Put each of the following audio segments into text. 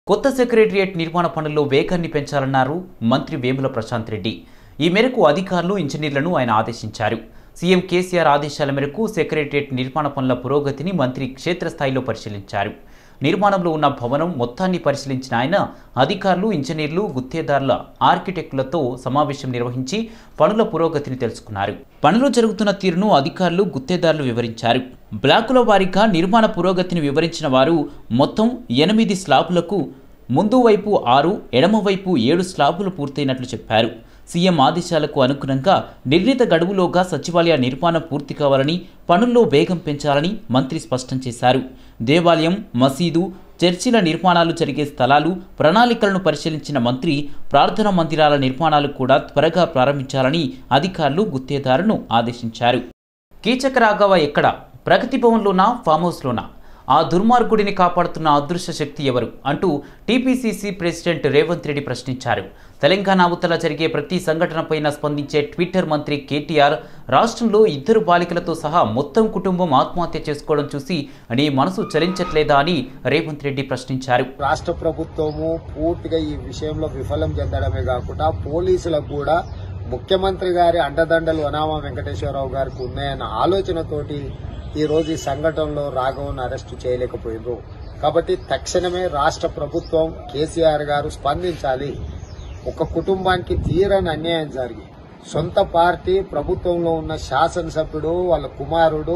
కొత్త సెక్రటరియట్ నిర్మాణ పనుల్లో వేగాన్ని పెంచాలన్నారు మంత్రి వేముల ప్రశాంత్ రెడ్డి ఈ మేరకు అధికారులు ఇంజనీర్లను ఆయన ఆదేశించారు సీఎం కేసీఆర్ ఆదేశాల మేరకు సెక్రటరియట్ నిర్మాణ పనుల పురోగతిని మంత్రి క్షేత్రస్థాయిలో పరిశీలించారు నిర్మాణంలో ఉన్న భవనం మొత్తాన్ని పరిశీలించిన ఆయన అధికారులు ఇంజనీర్లు గుత్తేదారుల ఆర్కిటెక్టులతో సమావేశం నిర్వహించి పనుల పురోగతిని తెలుసుకున్నారు పనులు జరుగుతున్న తీరును అధికారులు గుత్తేదారులు వివరించారు బ్లాకుల వారీగా నిర్మాణ పురోగతిని వివరించిన వారు మొత్తం ఎనిమిది స్లాబులకు ముందు వైపు ఆరు ఎడమవైపు ఏడు స్లాబులు పూర్తయినట్లు చెప్పారు సీఎం ఆదేశాలకు అనుగుణంగా నిర్ణీత గడువులోగా సచివాలయ నిర్మాణం పూర్తి కావాలని పనుల్లో వేగం పెంచాలని మంత్రి స్పష్టం చేశారు దేవాలయం మసీదు చర్చిల నిర్మాణాలు జరిగే స్థలాలు ప్రణాళికలను పరిశీలించిన మంత్రి ప్రార్థనా మందిరాల నిర్మాణాలు కూడా త్వరగా ప్రారంభించాలని అధికారులు గుత్తేదారును ఆదేశించారు కీచక రాఘవ ఎక్కడ ప్రగతి భవన్లోనా ఫామ్ హౌస్లోనా ఆ దుర్మార్గుడిని కాపాడుతున్న అదృశ్య శక్తి ఎవరు అంటూ టీపీసీసీ ప్రెసిడెంట్ రేవంత్ రెడ్డి ప్రశ్నించారు తెలంగాణ అవతల జరిగే ప్రతి సంఘటనపైన స్పందించే ట్విట్టర్ మంత్రి కేటీఆర్ రాష్ట్రంలో ఇద్దరు బాలికలతో సహా మొత్తం కుటుంబం ఆత్మహత్య చేసుకోవడం చూసి నీ మనసు చలించట్లేదా అని రేవంత్ రెడ్డి ప్రశ్నించారు రాష్ట్ర ప్రభుత్వము పూర్తిగా ఈ విషయంలో విఫలం చెందడమే కాకుండా పోలీసులకు కూడా ముఖ్యమంత్రి గారి అండదండలు అనామా వెంకటేశ్వరరావు గారికి ఉన్నాయన్న ఆలోచనతోటి ఈ రోజు ఈ సంఘటనలో రాఘవన్ అరెస్టు చేయలేకపోయిండ్రు కాబట్టి తక్షణమే రాష్ట్ర ప్రభుత్వం కేసీఆర్ గారు స్పందించాలి ఒక కుటుంబానికి తీరని అన్యాయం జరిగి సొంత పార్టీ ప్రభుత్వంలో ఉన్న శాసనసభ్యుడు వాళ్ళ కుమారుడు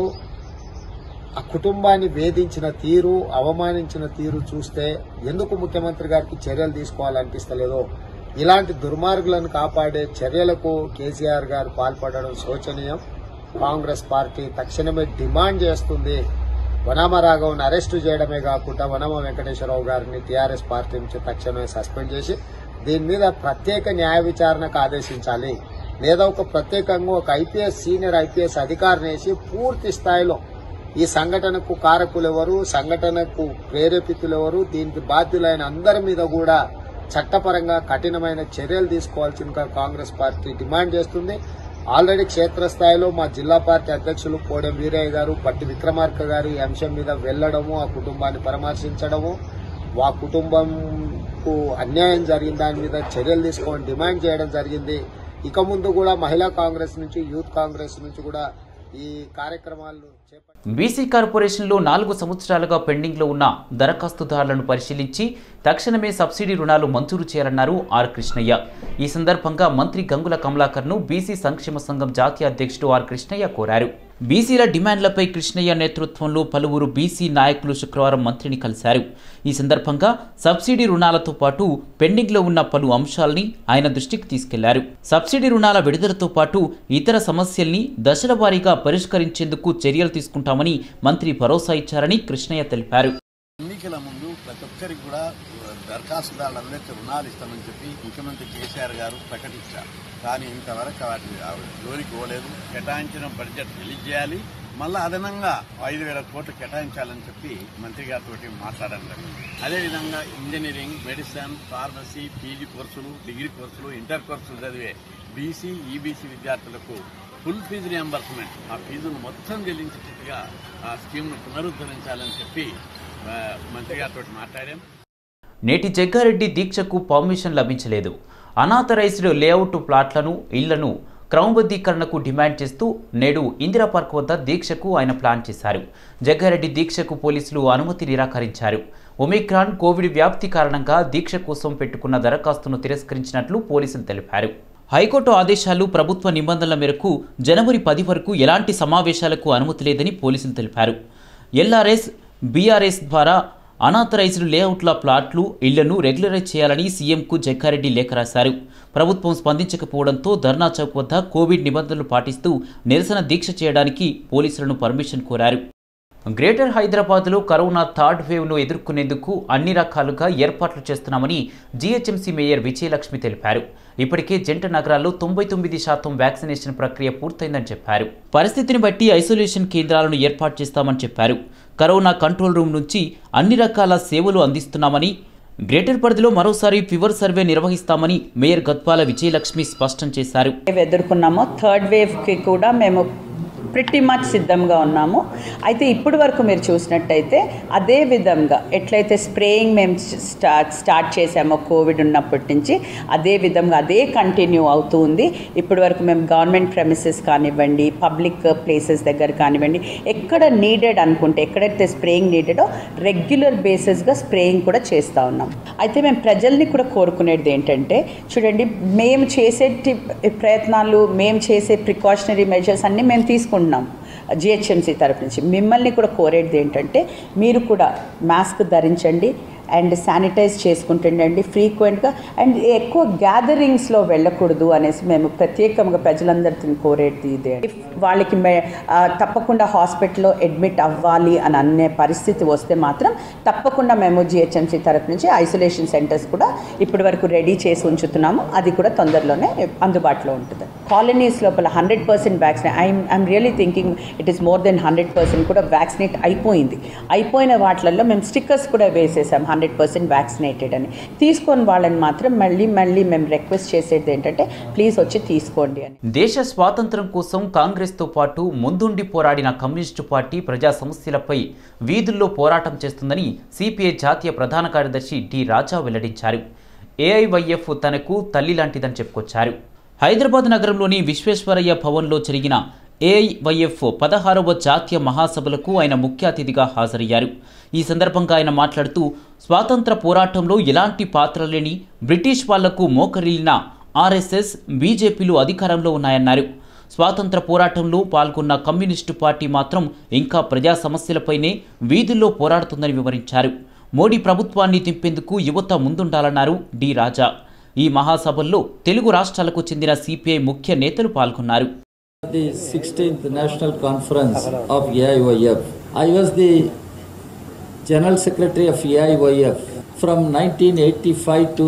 ఆ కుటుంబాన్ని వేధించిన తీరు అవమానించిన తీరు చూస్తే ఎందుకు ముఖ్యమంత్రి గారికి చర్యలు తీసుకోవాలనిపిస్తలేదో ఇలాంటి దుర్మార్గులను కాపాడే చర్యలకు కేసీఆర్ గారు పాల్పడడం శోచనీయం కాంగ్రెస్ పార్టీ తక్షణమే డిమాండ్ చేస్తుంది వనామ రాఘవన్ అరెస్టు చేయడమే కాకుండా వనమ వెంకటేశ్వరరావు గారిని టీఆర్ఎస్ పార్టీ నుంచి తక్షణమే సస్పెండ్ చేసి దీని మీద ప్రత్యేక న్యాయ విచారణకు ఆదేశించాలి లేదా ఒక ప్రత్యేకంగా ఒక ఐపీఎస్ సీనియర్ ఐపీఎస్ అధికారిని వేసి పూర్తి స్థాయిలో ఈ సంఘటనకు కారకులు ఎవరు సంఘటనకు ప్రేరేపితులు ఎవరు దీనికి బాధ్యులైన అందరి మీద కూడా చట్టపరంగా కఠినమైన చర్యలు తీసుకోవాల్సిందిగా కాంగ్రెస్ పార్టీ డిమాండ్ చేస్తుంది ఆల్రెడీ క్షేత్రస్థాయిలో మా జిల్లా పార్టీ అధ్యక్షులు కోడెం వీరయ్య గారు పట్టి విక్రమార్క గారు ఈ అంశం మీద వెళ్లడము ఆ కుటుంబాన్ని పరామర్శించడము ఆ కుటుంబంకు అన్యాయం జరిగిన దాని మీద చర్యలు తీసుకోవాలని డిమాండ్ చేయడం జరిగింది ఇక ముందు కూడా మహిళా కాంగ్రెస్ నుంచి యూత్ కాంగ్రెస్ నుంచి కూడా ఈ కార్యక్రమాలు చేపట్టి బీసీ కార్పొరేషన్లో నాలుగు సంవత్సరాలుగా పెండింగ్లో ఉన్న దరఖాస్తుదారులను పరిశీలించి తక్షణమే సబ్సిడీ రుణాలు మంజూరు చేయాలన్నారు ఆర్ కృష్ణయ్య ఈ సందర్భంగా మంత్రి గంగుల కమలాకర్ను బీసీ సంక్షేమ సంఘం జాతీయ అధ్యక్షుడు ఆర్ కృష్ణయ్య కోరారు బీసీల డిమాండ్లపై కృష్ణయ్య నేతృత్వంలో పలువురు బీసీ నాయకులు శుక్రవారం మంత్రిని కలిశారు ఈ సందర్భంగా సబ్సిడీ రుణాలతో పాటు పెండింగ్లో ఉన్న పలు అంశాల్ని ఆయన దృష్టికి తీసుకెళ్లారు సబ్సిడీ రుణాల విడుదలతో పాటు ఇతర సమస్యల్ని దశల వారీగా పరిష్కరించేందుకు చర్యలు తీసుకుంటామని మంత్రి భరోసా ఇచ్చారని కృష్ణయ్య తెలిపారు ఎన్నికల ముందు ప్రతి ఒక్కరికి కూడా దరఖాస్తుదారులందరికీ రుణాలు ఇస్తామని చెప్పి ముఖ్యమంత్రి కేసీఆర్ గారు ప్రకటించారు కానీ ఇంతవరకు వాటి జోలికి పోలేదు కేటాయించిన బడ్జెట్ రిలీజ్ చేయాలి మళ్ళా అదనంగా ఐదు వేల కోట్లు కేటాయించాలని చెప్పి మంత్రి గారితో మాట్లాడడం జరిగింది అదేవిధంగా ఇంజనీరింగ్ మెడిసిన్ ఫార్మసీ పీజీ కోర్సులు డిగ్రీ కోర్సులు ఇంటర్ కోర్సులు చదివే బీసీ ఈబీసీ విద్యార్థులకు ఫుల్ ఫీజు రియంబర్స్మెంట్ ఆ ఫీజును మొత్తం చెల్లించేట్టుగా ఆ స్కీమ్ను పునరుద్ధరించాలని చెప్పి ఆ, మంత్రి గారితో మాట్లాడాం నేటి జగ్గారెడ్డి దీక్షకు పర్మిషన్ లభించలేదు అనాథరైజ్డ్ లేఅవుట్ ప్లాట్లను ఇళ్లను క్రమబద్ధీకరణకు డిమాండ్ చేస్తూ నేడు ఇందిరా పార్క్ వద్ద దీక్షకు ఆయన ప్లాన్ చేశారు జగ్గారెడ్డి దీక్షకు పోలీసులు అనుమతి నిరాకరించారు ఒమిక్రాన్ కోవిడ్ వ్యాప్తి కారణంగా దీక్ష కోసం పెట్టుకున్న దరఖాస్తును తిరస్కరించినట్లు పోలీసులు తెలిపారు హైకోర్టు ఆదేశాలు ప్రభుత్వ నిబంధనల మేరకు జనవరి పది వరకు ఎలాంటి సమావేశాలకు అనుమతి లేదని పోలీసులు తెలిపారు ఎల్ఆర్ఎస్ బీఆర్ఎస్ ద్వారా అనాథరైజ్డ్ లేఅవుట్ల ప్లాట్లు ఇళ్లను రెగ్యులరైజ్ చేయాలని సీఎంకు జగ్గారెడ్డి లేఖ రాశారు ప్రభుత్వం స్పందించకపోవడంతో ధర్నా చౌక్ వద్ద కోవిడ్ నిబంధనలు పాటిస్తూ నిరసన దీక్ష చేయడానికి పోలీసులను పర్మిషన్ కోరారు గ్రేటర్ హైదరాబాద్లో కరోనా థర్డ్ వేవ్ను ఎదుర్కొనేందుకు అన్ని రకాలుగా ఏర్పాట్లు చేస్తున్నామని జీహెచ్ఎంసీ మేయర్ విజయలక్ష్మి తెలిపారు ఇప్పటికే జంట నగరాల్లో తొంభై తొమ్మిది శాతం వ్యాక్సినేషన్ ప్రక్రియ పూర్తయిందని చెప్పారు పరిస్థితిని బట్టి ఐసోలేషన్ కేంద్రాలను ఏర్పాటు చేస్తామని చెప్పారు కరోనా కంట్రోల్ రూమ్ నుంచి అన్ని రకాల సేవలు అందిస్తున్నామని గ్రేటర్ పరిధిలో మరోసారి ఫీవర్ సర్వే నిర్వహిస్తామని మేయర్ గద్వాల విజయలక్ష్మి స్పష్టం చేశారు వేవ్ ఎదుర్కొన్నామో థర్డ్ వేవ్కి కూడా మేము ప్రిట్టి మచ్ సిద్ధంగా ఉన్నాము అయితే ఇప్పటి వరకు మీరు చూసినట్టయితే అదే విధంగా ఎట్లయితే స్ప్రేయింగ్ మేము స్టార్ట్ స్టార్ట్ చేసామో కోవిడ్ ఉన్నప్పటి నుంచి అదే విధంగా అదే కంటిన్యూ అవుతూ ఉంది ఇప్పటి వరకు మేము గవర్నమెంట్ ప్రెమిసెస్ కానివ్వండి పబ్లిక్ ప్లేసెస్ దగ్గర కానివ్వండి ఎక్కడ నీడెడ్ అనుకుంటే ఎక్కడైతే స్ప్రేయింగ్ నీడెడో రెగ్యులర్ బేసిస్గా స్ప్రేయింగ్ కూడా చేస్తూ ఉన్నాం అయితే మేము ప్రజల్ని కూడా కోరుకునేది ఏంటంటే చూడండి మేము చేసే ప్రయత్నాలు మేము చేసే ప్రికాషనరీ మెజర్స్ అన్నీ మేము తీసుకుంటున్నాం జిహెచ్ఎంసీ తరపు నుంచి మిమ్మల్ని కూడా కోరేది ఏంటంటే మీరు కూడా మాస్క్ ధరించండి అండ్ శానిటైజ్ చేసుకుంటుండండి ఫ్రీక్వెంట్గా అండ్ ఎక్కువ గ్యాదరింగ్స్లో వెళ్ళకూడదు అనేసి మేము ప్రత్యేకంగా ప్రజలందరిని కోరేది ఇదే If వాళ్ళకి మే ఆ, తప్పకుండా హాస్పిటల్లో అడ్మిట్ అవ్వాలి అని అనే పరిస్థితి వస్తే మాత్రం తప్పకుండా మేము జిహెచ్ఎంసీ తరపు నుంచి ఐసోలేషన్ సెంటర్స్ కూడా ఇప్పటి వరకు రెడీ చేసి ఉంచుతున్నాము అది కూడా తొందరలోనే అందుబాటులో ఉంటుంది కాలనీస్ లోపల hundred percent vaccinate I'm I'm really thinking it is more than hundred percent కూడా వ్యాక్సినేట్ అయిపోయింది అయిపోయిన వాటిలలో మేము స్టిక్కర్స్ కూడా వేసేసాం హండ్రెడ్ పర్సెంట్ వ్యాక్సినేటెడ్ అని తీసుకొని వాళ్ళని మాత్రం మళ్ళీ మళ్ళీ మేము రిక్వెస్ట్ చేసేది ఏంటంటే ప్లీజ్ వచ్చి తీసుకోండి అని దేశ స్వాతంత్ర్యం కోసం కాంగ్రెస్తో పాటు ముందుండి పోరాడిన కమ్యూనిస్టు పార్టీ ప్రజా సమస్యలపై వీధుల్లో పోరాటం చేస్తుందని సిపిఐ జాతీయ ప్రధాన కార్యదర్శి డి రాజా వెల్లడించారు ఏఐవైఎఫ్ తనకు తల్లి లాంటిదని చెప్పుకొచ్చారు హైదరాబాద్ నగరంలోని విశ్వేశ్వరయ్య భవన్లో జరిగిన ఏఐవైఎఫ్ పదహారవ జాతీయ మహాసభలకు ఆయన ముఖ్య అతిథిగా హాజరయ్యారు ఈ సందర్భంగా ఆయన మాట్లాడుతూ స్వాతంత్ర పోరాటంలో ఎలాంటి పాత్ర లేని బ్రిటిష్ వాళ్లకు మోకరిల్లిన ఆర్ఎస్ఎస్ బీజేపీలు అధికారంలో ఉన్నాయన్నారు స్వాతంత్ర పోరాటంలో పాల్గొన్న కమ్యూనిస్టు పార్టీ మాత్రం ఇంకా ప్రజా సమస్యలపైనే వీధుల్లో పోరాడుతుందని వివరించారు మోడీ ప్రభుత్వాన్ని తింపేందుకు యువత ముందుండాలన్నారు డి రాజా ఈ మహాసభల్లో తెలుగు రాష్ట్రాలకు చెందిన సిపిఐ ముఖ్య నేతలు పాల్గొన్నారు the 16th National Conference of AIYF. I was the General Secretary of AIYF from 1985 to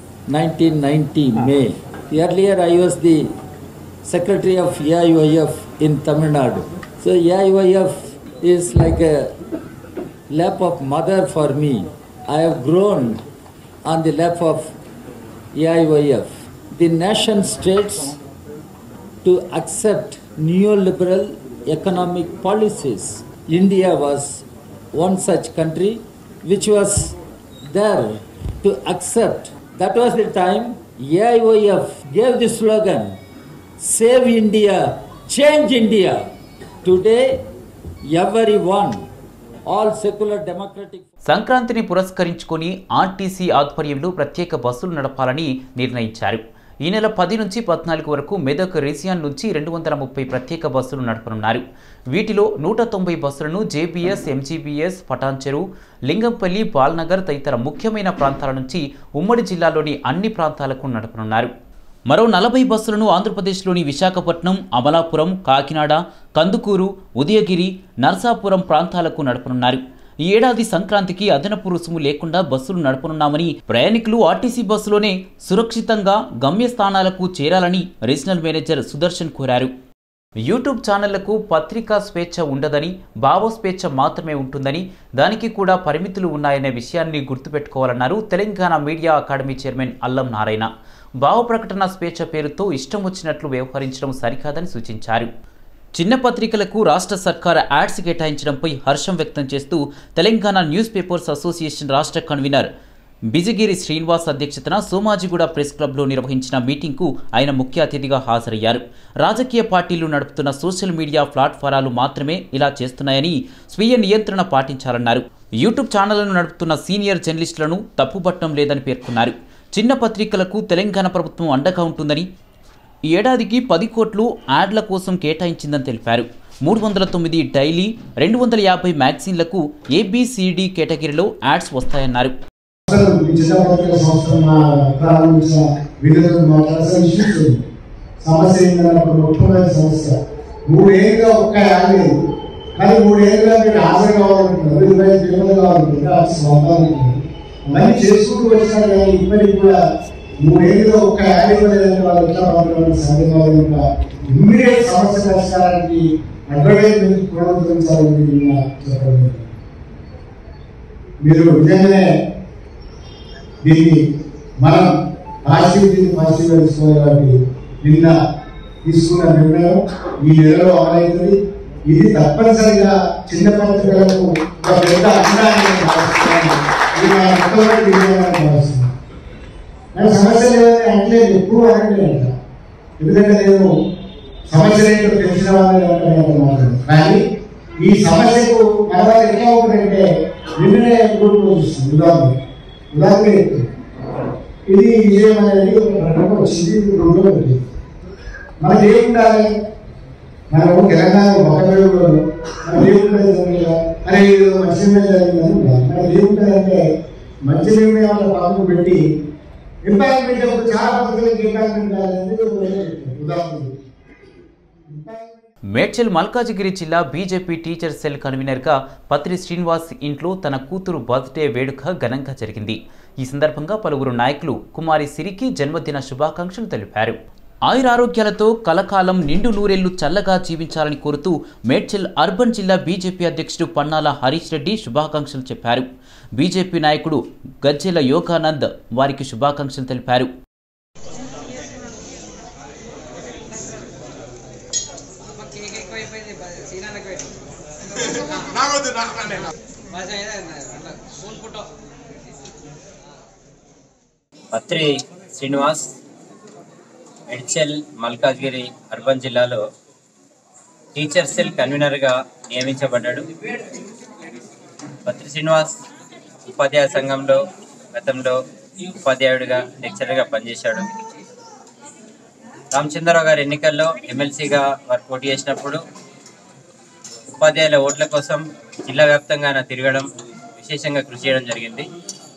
1990 May. Earlier I was the Secretary of AIYF in Tamil Nadu. So AIYF is like a lap of mother for me. I have grown on the lap of AIYF. The nation states to accept neoliberal economic policies. India was one such country which was there to accept. That was the time AIOF gave the slogan Save India, Change India. Today, everyone, all secular democratic సంక్రాంతిని పురస్కరించుకొని RTC ఆధ్వర్యంలో ప్రత్యేక బస్సులు నడపాలని నిర్ణయించారు ఈ నెల పది నుంచి పద్నాలుగు వరకు మెదక్ రేసియాన్ నుంచి రెండు వందల ముప్పై ప్రత్యేక బస్సులు నడపనున్నారు వీటిలో నూట తొంభై బస్సులను జేబీఎస్ ఎంజీబీఎస్ పటాన్చెరు లింగంపల్లి బాల్నగర్ తదితర ముఖ్యమైన ప్రాంతాల నుంచి ఉమ్మడి జిల్లాలోని అన్ని ప్రాంతాలకు నడపనున్నారు మరో నలభై బస్సులను ఆంధ్రప్రదేశ్లోని విశాఖపట్నం అమలాపురం కాకినాడ కందుకూరు ఉదయగిరి నర్సాపురం ప్రాంతాలకు నడపనున్నారు ఈ ఏడాది సంక్రాంతికి అదనపు రుసుము లేకుండా బస్సులు నడపనున్నామని ప్రయాణికులు ఆర్టీసీ బస్సులోనే సురక్షితంగా గమ్యస్థానాలకు చేరాలని రీజనల్ మేనేజర్ సుదర్శన్ కోరారు యూట్యూబ్ ఛానళ్లకు పత్రికా స్వేచ్ఛ ఉండదని భావ స్వేచ్ఛ మాత్రమే ఉంటుందని దానికి కూడా పరిమితులు ఉన్నాయనే విషయాన్ని గుర్తుపెట్టుకోవాలన్నారు Telangana media academy chairman Allam Narayana భావ ప్రకటన స్వేచ్ఛ పేరుతో ఇష్టం వచ్చినట్లు వ్యవహరించడం సరికాదని సూచించారు చిన్న పత్రికలకు రాష్ట్ర సర్కార్ యాడ్స్ కేటాయించడంపై హర్షం వ్యక్తం చేస్తూ తెలంగాణ న్యూస్ పేపర్స్ అసోసియేషన్ రాష్ట్ర కన్వీనర్ బిజగిరి శ్రీనివాస్ అధ్యక్షతన సోమాజిగూడ ప్రెస్ క్లబ్లో నిర్వహించిన మీటింగ్కు ఆయన ముఖ్య అతిథిగా హాజరయ్యారు రాజకీయ పార్టీలు నడుపుతున్న సోషల్ మీడియా ప్లాట్ఫారాలు మాత్రమే ఇలా చేస్తున్నాయని స్వీయ నియంత్రణ పాటించాలన్నారు యూట్యూబ్ ఛానళ్లను నడుపుతున్న సీనియర్ జర్నలిస్టులను తప్పుపట్టడం లేదని పేర్కొన్నారు చిన్న పత్రికలకు తెలంగాణ ప్రభుత్వం అండగా ఉంటుందని ఈ ఏడాదికి పది కోట్లు యాడ్ల కోసం కేటాయించిందని తెలిపారు మూడు వందల తొమ్మిది డైలీ రెండు వందల యాభై మ్యాగజైన్లకు ఏబిసిడి కేటగిరీలో యాడ్స్ వస్తాయన్నారు అసలు ఈ చిన్న పత్రిక సంస్థ మా ప్రారంభించిన విధులకు మాట్లాడాల్సిన ఇష్యూస్ ఉంది. సమస్య ఏంటంటే అప్పుడు మొట్టమొదటి సమస్య మూడేళ్ళుగా ఒక్క యాడ్ లేదు కానీ మూడేళ్ళుగా మీరు హాజరు కావాలనుకుంటున్నారు ఇరవై ఐదు వేలు కావాలనుకుంటే ఆ స్వంతానికి అవన్నీ చేసుకుంటూ వచ్చినా కానీ ఇప్పటికి కూడా మూడేళ్ళుగా ఒక్క యాడ్ ఇవ్వలేదని వాళ్ళు ఎట్లా మాట్లాడాలని సందేహాలు ఇంకా ఇమ్మీడియట్ సమస్య పరిష్కారానికి అడ్వర్టైజ్మెంట్ పునరుద్ధరించాలని నేను చెప్పడం జరిగింది. మీరు నిజంగానే దీన్ని మనం పాజిటివ్ దీన్ని పాజిటివ్ తీసుకోవాలి కాబట్టి నిన్న తీసుకున్న నిర్ణయం ఈ నెలలో అమలవుతుంది ఇది తప్పనిసరిగా చిన్న పత్రికలకు ఒక పెద్ద అంశాన్ని నేను భావిస్తున్నాను. ఇది నా మొట్టమొదటి విజయాన్ని భావిస్తున్నాను నాకు సమస్యలు ఏమైనా అంటే ఎప్పుడు అనట్లేదు ఎందుకంటే నేను సమస్యలు ఏంటో తెలిసిన వాళ్ళని మాట్లాడతాను కానీ ఈ సమస్యకు తర్వాత ఎట్లా ఉంటుందంటే నిన్ననే గుర్తు వస్తుంది ఉదాహరణ ఉదాహరణ చెప్తాను. ఇది విజయం అనేది ఒక ప్రకటన వచ్చింది రెండు వచ్చింది మనకి ఏముండాలి మనము తెలంగాణ మొక్కలు మన ఏముంటుంది అరే ఇది మంచి జరిగిందని ఉండాలి మనకి ఏముంటుందంటే మంచి నిర్ణయాల పాపం పెట్టి ఎంపాయింట్మెంట్ అప్పుడు చాలా పద్ధతులకి ఎంపాయింట్మెంట్ కావాలని ఉదాహరణ మేడ్చల్ మల్కాజిగిరి జిల్లా బీజేపీ టీచర్ సెల్ కన్వీనర్గా పత్రి శ్రీనివాస్ ఇంట్లో తన కూతురు బర్త్డే వేడుక ఘనంగా జరిగింది ఈ సందర్భంగా పలువురు నాయకులు కుమారి సిరికి జన్మదిన శుభాకాంక్షలు తెలిపారు ఆయురారోగ్యాలతో కలకాలం నిండు నూరేళ్లు చల్లగా జీవించాలని కోరుతూ మేడ్చల్ అర్బన్ జిల్లా బీజేపీ అధ్యక్షుడు పన్నాల హరీష్ రెడ్డి శుభాకాంక్షలు చెప్పారు బీజేపీ నాయకుడు గజ్జెల యోగానంద్ వారికి శుభాకాంక్షలు తెలిపారు పత్రి శ్రీనివాస్ మెడ్చల్ మల్కాజ్గిరి అర్బన్ జిల్లాలో టీచర్ సెల్ కన్వీనర్గా నియమించబడ్డాడు పత్రి శ్రీనివాస్ ఉపాధ్యాయ సంఘంలో గతంలో ఉపాధ్యాయుడిగా లెక్చరర్గా పనిచేశాడు రామచంద్రరావు గారి ఎన్నికల్లో ఎమ్మెల్సీగా వారు పోటీ చేసినప్పుడు ఉపాధ్యాయుల ఓట్ల కోసం జిల్లా వ్యాప్తంగా ఆయన తిరగడం విశేషంగా కృషి చేయడం జరిగింది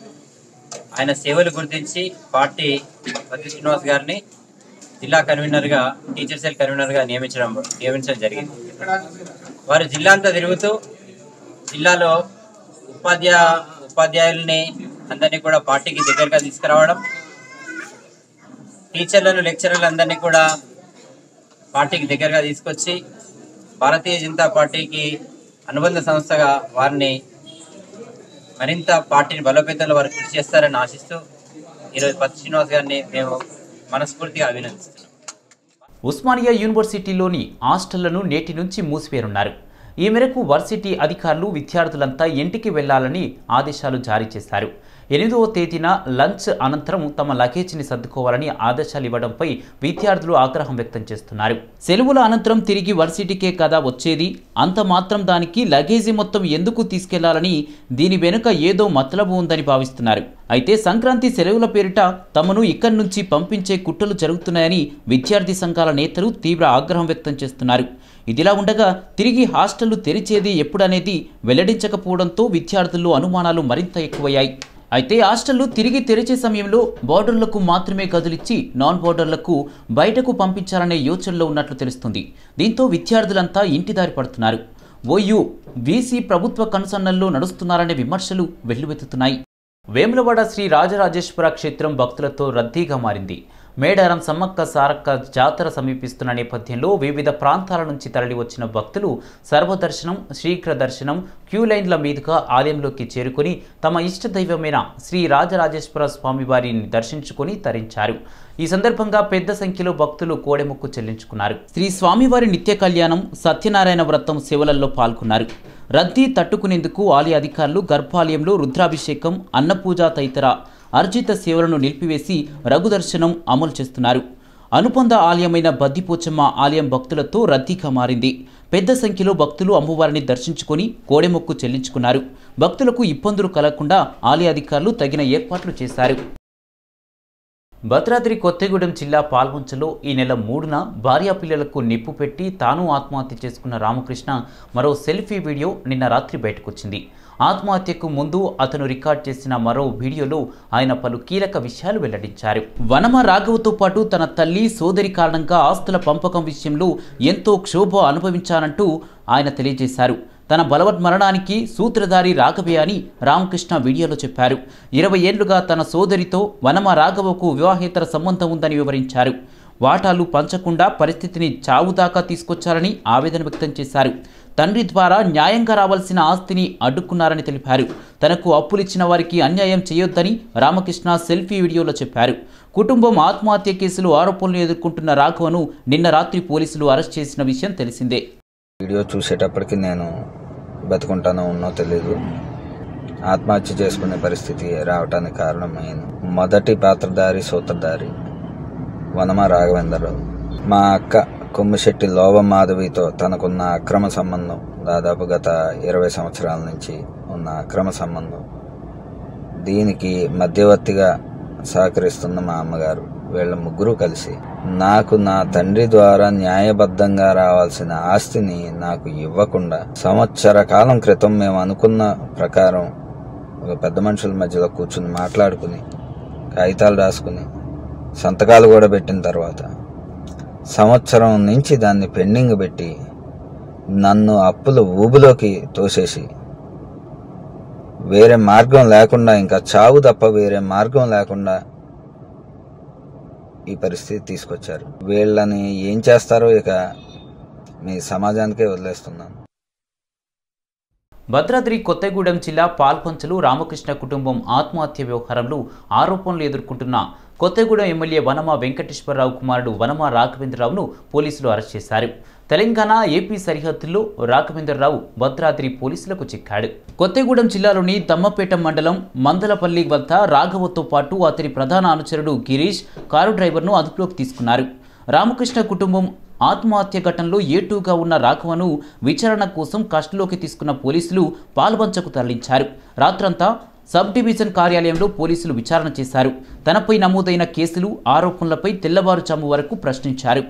ఆయన సేవలు గుర్తించి పార్టీ పత్రి శ్రీనివాస్ గారిని జిల్లా కన్వీనర్గా టీచర్ సెల్ కన్వీనర్గా నియమించడం నియమించడం జరిగింది వారు జిల్లా అంతా తిరుగుతూ జిల్లాలో ఉపాధ్యాయ ఉపాధ్యాయుల్ని అందరినీ కూడా పార్టీకి దగ్గరగా తీసుకురావడం టీచర్లను లెక్చరర్లు అందరినీ కూడా పార్టీకి దగ్గరగా తీసుకొచ్చి భారతీయ జనతా పార్టీకి అనుబంధ సంస్థగా వారిని మరింత పార్టీని బలోపేతంలో వారు కృషి చేస్తారని ఆశిస్తూ ఈరోజు పత్తి శ్రీనివాస్ గారిని మేము మనస్ఫూర్తిగా అభినందిస్తున్నాం ఉస్మానియా యూనివర్సిటీలోని హాస్టళ్లను నేటి నుంచి మూసివేయనున్నారు ఈ మేరకు వర్సిటీ అధికారులు విద్యార్థులంతా ఇంటికి వెళ్లాలని ఆదేశాలు జారీ చేశారు ఎనిమిదవ తేదీన లంచ్ అనంతరం తమ లగేజీని సర్దుకోవాలని ఆదేశాలు ఇవ్వడంపై విద్యార్థులు ఆగ్రహం వ్యక్తం చేస్తున్నారు సెలవుల అనంతరం తిరిగి వర్సిటీకే కదా వచ్చేది అంత మాత్రం దానికి లగేజీ మొత్తం ఎందుకు తీసుకెళ్లాలని దీని వెనుక ఏదో మతలబు ఉందని భావిస్తున్నారు అయితే సంక్రాంతి సెలవుల పేరిట తమను ఇక్కడి నుంచి పంపించే కుట్రలు జరుగుతున్నాయని విద్యార్థి సంఘాల నేతలు తీవ్ర ఆగ్రహం వ్యక్తం చేస్తున్నారు ఇదిలా ఉండగా తిరిగి హాస్టళ్లు తెరిచేది ఎప్పుడనేది వెల్లడించకపోవడంతో విద్యార్థుల్లో అనుమానాలు మరింత ఎక్కువయ్యాయి అయితే హాస్టళ్లు తిరిగి తెరిచే సమయంలో బోర్డర్లకు మాత్రమే గదులిచ్చి నాన్ బోర్డర్లకు బయటకు పంపించాలనే యోచనలో ఉన్నట్లు తెలుస్తుంది దీంతో విద్యార్థులంతా ఇంటిదారి పడుతున్నారు ఓయూ వీసీ ప్రభుత్వ కనుసన్నల్లో నడుస్తున్నారనే విమర్శలు వెల్లువెత్తుతున్నాయి వేములవాడ శ్రీ రాజరాజేశ్వర క్షేత్రం భక్తులతో రద్దీగా మారింది మేడారం సమ్మక్క సారక్క జాతర సమీపిస్తున్న నేపథ్యంలో వివిధ ప్రాంతాల నుంచి తరలి వచ్చిన భక్తులు సర్వదర్శనం శీఘ్ర దర్శనం క్యూ లైన్ల మీదుగా ఆలయంలోకి చేరుకొని తమ ఇష్ట దైవమైన శ్రీ రాజరాజేశ్వర స్వామి వారిని దర్శించుకొని తరించారు ఈ సందర్భంగా పెద్ద సంఖ్యలో భక్తులు కోడెముక్కు చెల్లించుకున్నారు శ్రీ స్వామివారి నిత్య కళ్యాణం సత్యనారాయణ వ్రతం సేవలలో పాల్గొన్నారు రద్దీ తట్టుకునేందుకు ఆలయ అధికారులు గర్భాలయంలో రుద్రాభిషేకం అన్నపూజ తదితర అర్జిత సేవలను నిలిపివేసి రఘుదర్శనం అమలు చేస్తున్నారు అనుబంధ ఆలయమైన బద్దిపోచమ్మ ఆలయం భక్తులతో రద్దీగా మారింది పెద్ద సంఖ్యలో భక్తులు అమ్మవారిని దర్శించుకొని కోడెమొక్కు చెల్లించుకున్నారు భక్తులకు ఇబ్బందులు కలగకుండా ఆలయ అధికారులు తగిన ఏర్పాట్లు చేశారు భద్రాద్రి కొత్తగూడెం జిల్లా పాల్వంచలో ఈ నెల మూడున భార్యా పిల్లలకు నిప్పు పెట్టి తాను ఆత్మహత్య చేసుకున్న రామకృష్ణ మరో సెల్ఫీ వీడియో నిన్న రాత్రి బయటకొచ్చింది ఆత్మహత్యకు ముందు అతను రికార్డ్ చేసిన మరో వీడియోలో ఆయన పలు కీలక విషయాలు వెల్లడించారు వనమ రాఘవతో పాటు తన తల్లి సోదరి కారణంగా ఆస్తుల పంపకం విషయంలో ఎంతో క్షోభ అనుభవించానంటూ ఆయన తెలియజేశారు తన బలవద్మరణానికి సూత్రధారి రాఘవే అని రామకృష్ణ వీడియోలో చెప్పారు ఇరవై ఏళ్లుగా తన సోదరితో వనమ రాఘవకు వివాహేతర సంబంధం ఉందని వివరించారు వాటాలు పంచకుండా పరిస్థితిని చావుదాకా తీసుకొచ్చారని ఆవేదన వ్యక్తం చేశారు తండ్రి ద్వారా న్యాయంగా రావాల్సిన ఆస్తిని అడ్డుకున్నారని తెలిపారు తనకు అప్పులిచ్చిన వారికి అన్యాయం చేయొద్దని రామకృష్ణ సెల్ఫీ వీడియోలో చెప్పారు కుటుంబం ఆత్మహత్య కేసులో ఆరోపణలు ఎదుర్కొంటున్న రాఘవను నిన్న రాత్రి పోలీసులు అరెస్ట్ చేసిన విషయం తెలిసిందే వీడియో చూసేటప్పటికి నేను బతుకుంటానో ఉన్నో తెలీదు ఆత్మహత్య చేసుకునే పరిస్థితి రావటానికి కారణమైన మొదటి పాత్రధారి సూత్రధారి వనమ రాఘవేంద్రరావు మా అక్క కొమ్మిశెట్టి లోవ మాధవితో తనకున్న అక్రమ సంబంధం దాదాపు గత ఇరవై సంవత్సరాల నుంచి ఉన్న అక్రమ సంబంధం దీనికి మధ్యవర్తిగా సహకరిస్తున్న మా అమ్మగారు వీళ్ళ ముగ్గురు కలిసి నాకు నా తండ్రి ద్వారా న్యాయబద్ధంగా రావాల్సిన ఆస్తిని నాకు ఇవ్వకుండా సంవత్సర కాలం క్రితం మేము అనుకున్న ప్రకారం ఒక పెద్ద మనుషుల మధ్యలో కూర్చుని మాట్లాడుకుని కాగితాలు రాసుకుని సంతకాలు కూడా పెట్టిన తర్వాత సంవత్సరం నుంచి దాన్ని పెండింగ్ పెట్టి నన్ను అప్పుల ఊబిలోకి తోసేసి వేరే మార్గం లేకుండా ఇంకా చావు తప్ప వేరే మార్గం లేకుండా ఈ పరిస్థితి తీసుకొచ్చారు వీళ్ళని ఏం చేస్తారో ఇక మీ సమాజానికే వదిలేస్తున్నాను భద్రాద్రి కొత్తగూడెం జిల్లా పాల్పంచలు రామకృష్ణ కుటుంబం ఆత్మహత్య వ్యవహారంలో ఆరోపణలు ఎదుర్కొంటున్న కొత్తగూడెం ఎమ్మెల్యే వనమ వెంకటేశ్వరరావు కుమారుడు వనమ రాఘవేంద్రరావును పోలీసులు అరెస్ట్ చేశారు తెలంగాణ ఏపీ సరిహద్దుల్లో రాఘవేంద్రరావు భద్రాద్రి పోలీసులకు చిక్కాడు కొత్తగూడెం జిల్లాలోని దమ్మపేట మండలం మందలపల్లి వద్ద రాఘవతో పాటు అతని ప్రధాన అనుచరుడు గిరీష్ కారు డ్రైవర్ను అదుపులోకి తీసుకున్నారు రామకృష్ణ కుటుంబం ఆత్మహత్య ఘటనలో ఏటూగా ఉన్న రాఘవను విచారణ కోసం కస్టడీలోకి తీసుకున్న పోలీసులు పాల్వంచకు తరలించారు రాత్రంతా సబ్ డివిజన్ కార్యాలయంలో పోలీసులు విచారణ చేశారు తనపై నమోదైన కేసులు ఆరోపణలపై తెల్లవారుజాము వరకు ప్రశ్నించారు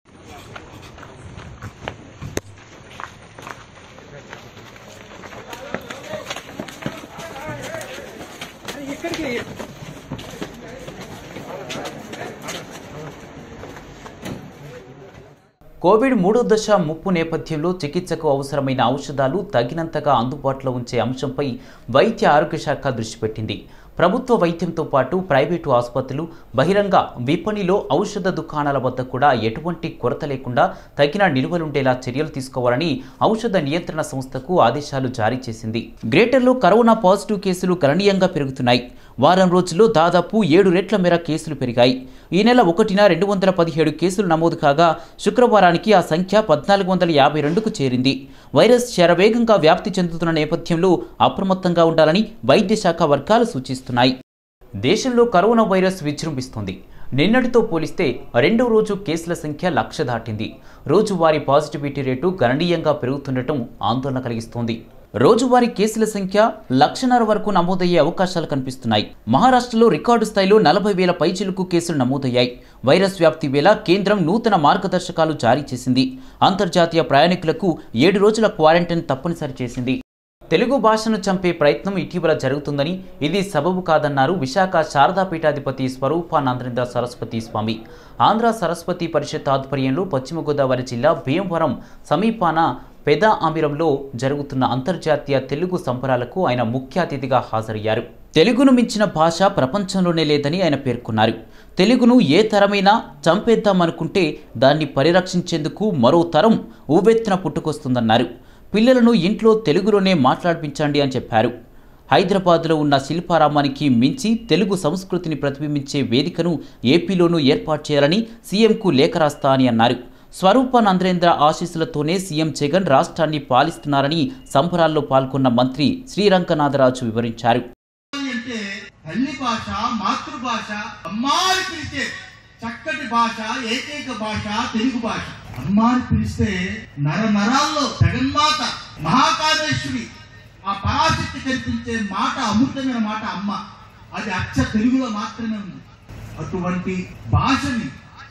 కోవిడ్ మూడో దశ ముప్పు నేపథ్యంలో చికిత్సకు అవసరమైన ఔషధాలు తగినంతగా అందుబాటులో ఉంచే అంశంపై వైద్య ఆరోగ్య శాఖ దృష్టి పెట్టింది ప్రభుత్వ వైద్యంతో పాటు ప్రైవేటు ఆసుపత్రులు బహిరంగ విపణిలో ఔషధ దుకాణాల వద్ద కూడా ఎటువంటి కొరత లేకుండా తగిన నిల్వలుండేలా చర్యలు తీసుకోవాలని ఔషధ నియంత్రణ సంస్థకు ఆదేశాలు జారీ చేసింది గ్రేటర్లో కరోనా పాజిటివ్ కేసులు గణనీయంగా పెరుగుతున్నాయి వారం రోజుల్లో దాదాపు ఏడు రెట్ల మేర కేసులు పెరిగాయి ఈ నెల ఒకటిన రెండు వందల పదిహేడు కేసులు నమోదు కాగా శుక్రవారానికి ఆ సంఖ్య పద్నాలుగు వందల యాభై రెండుకు చేరింది వైరస్ శరవేగంగా వ్యాప్తి చెందుతున్న నేపథ్యంలో అప్రమత్తంగా ఉండాలని వైద్య శాఖ వర్గాలు సూచిస్తున్నాయి దేశంలో కరోనా వైరస్ విజృంభిస్తుంది నిన్నటితో పోలిస్తే రెండో రోజు కేసుల సంఖ్య లక్ష దాటింది రోజువారీ పాజిటివిటీ రేటు గణనీయంగా పెరుగుతుండటం ఆందోళన కలిగిస్తోంది రోజువారీ కేసుల సంఖ్య లక్షన్నర వరకు నమోదయ్యే అవకాశాలు కనిపిస్తున్నాయి మహారాష్ట్రలో రికార్డు స్థాయిలో నలభై వేల పైచిలుకు కేసులు నమోదయ్యాయి వైరస్ వ్యాప్తి వేళ కేంద్రం నూతన మార్గదర్శకాలు జారీ చేసింది అంతర్జాతీయ ప్రయాణికులకు ఏడు రోజుల క్వారంటైన్ తప్పనిసరి చేసింది తెలుగు భాషను చంపే ప్రయత్నం ఇటీవల జరుగుతుందని ఇది సబబు కాదన్నారు విశాఖ శారదా పీఠాధిపతి స్వరూపానందేంద్ర సరస్వతి స్వామి ఆంధ్ర సరస్వతి పరిషత్ ఆధ్వర్యంలో పశ్చిమ గోదావరి జిల్లా భీమవరం సమీపాన పెద ఆమిరంలో జరుగుతున్న అంతర్జాతీయ తెలుగు సంబరాలకు ఆయన ముఖ్య అతిథిగా హాజరయ్యారు తెలుగును మించిన భాష ప్రపంచంలోనే లేదని ఆయన పేర్కొన్నారు తెలుగును ఏ తరమైనా చంపేద్దామనుకుంటే దాన్ని పరిరక్షించేందుకు మరో తరం ఊవెత్తున పుట్టుకొస్తుందన్నారు పిల్లలను ఇంట్లో తెలుగులోనే మాట్లాడిపించండి అని చెప్పారు హైదరాబాద్లో ఉన్న శిల్పారామానికి మించి తెలుగు సంస్కృతిని ప్రతిబింబించే వేదికను ఏపీలోనూ ఏర్పాటు చేయాలని సీఎంకు లేఖ రాస్తా అని అన్నారు స్వరూపానందేంద్ర ఆశీస్సులతోనే సీఎం జగన్ రాష్ట్రాన్ని పాలిస్తున్నారని సంబరాల్లో పాల్గొన్న మంత్రి శ్రీరంగనాథరాజు వివరించారు అంటే తల్లి భాష మాతృభాష అమ్మాని పిలిచే చక్కటి భాష ఏకైక భాష తెలుగు భాష అమ్మాని పిలిస్తే నర నరాల్లో జగన్మాత మహాకాళేశ్వరి ఆ పరాశక్తి కనిపించే మాట అమృతమైన మాట అమ్మ అది అచ్చ తెలుగులో మాత్రమే ఉంది అటువంటి భాషని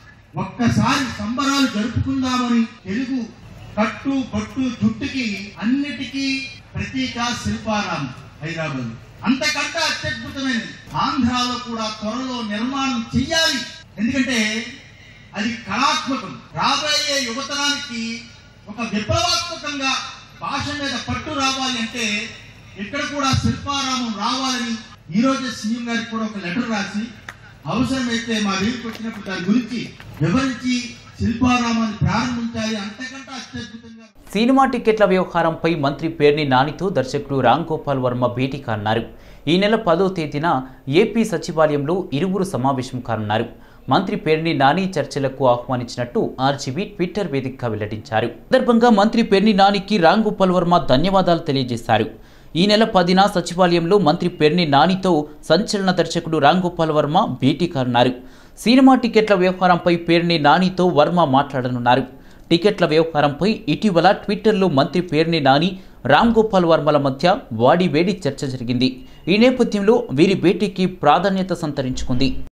ఒక్కసారి సంబరాలు జరుపుకుందామని తెలుగు కట్టు బొట్టు జుట్టుకి అన్నిటికీ ప్రతీక శిల్పారామం హైదరాబాద్ అంతకంటే అత్యద్భుతమైనది ఆంధ్రాలో కూడా త్వరలో నిర్మాణం చెయ్యాలి ఎందుకంటే అది కళాత్మకం రాబోయే యువతరానికి ఒక విప్లవాత్మకంగా భాష మీద పట్టు రావాలి అంటే ఇక్కడ కూడా శిల్పారామం రావాలని ఈ రోజే సీఎం గారికి కూడా ఒక లెటర్ రాసి అవసరమైతే మా దగ్గరికి వచ్చినప్పుడు దాని గురించి వివరించి శిల్పారామాన్ని ప్రారంభించాలి అంతకంటే అత్యద్భుతంగా సినిమా టికెట్ల వ్యవహారంపై మంత్రి పేర్ని నానితో దర్శకుడు రామ్ గోపాల్ వర్మ భేటీ కానున్నారు ఈ నెల పదో తేదీన ఏపీ సచివాలయంలో ఇరువురు సమావేశం కానున్నారు మంత్రి పేర్ని నాని చర్చలకు ఆహ్వానించినట్టు ఆర్జీవీ ట్విట్టర్ వేదికగా వెల్లడించారు ఈ సందర్భంగా మంత్రి పేర్ని నానికి రామ్ గోపాల్ వర్మ ధన్యవాదాలు తెలియజేశారు ఈ నెల పదిన సచివాలయంలో మంత్రి పెర్ని నానితో సంచలన దర్శకుడు రామ్ గోపాల్ వర్మ భేటీ కానున్నారు సినిమా టికెట్ల వ్యవహారంపై పేర్ని నానితో వర్మ మాట్లాడనున్నారు టికెట్ల వ్యవహారంపై ఇటీవల ట్విట్టర్లో మంత్రి పేర్ని నాని రామ్ గోపాల్ వర్మల మధ్య వాడి వేడి చర్చ జరిగింది ఈ నేపథ్యంలో వీరి భేటీకి ప్రాధాన్యత సంతరించుకుంది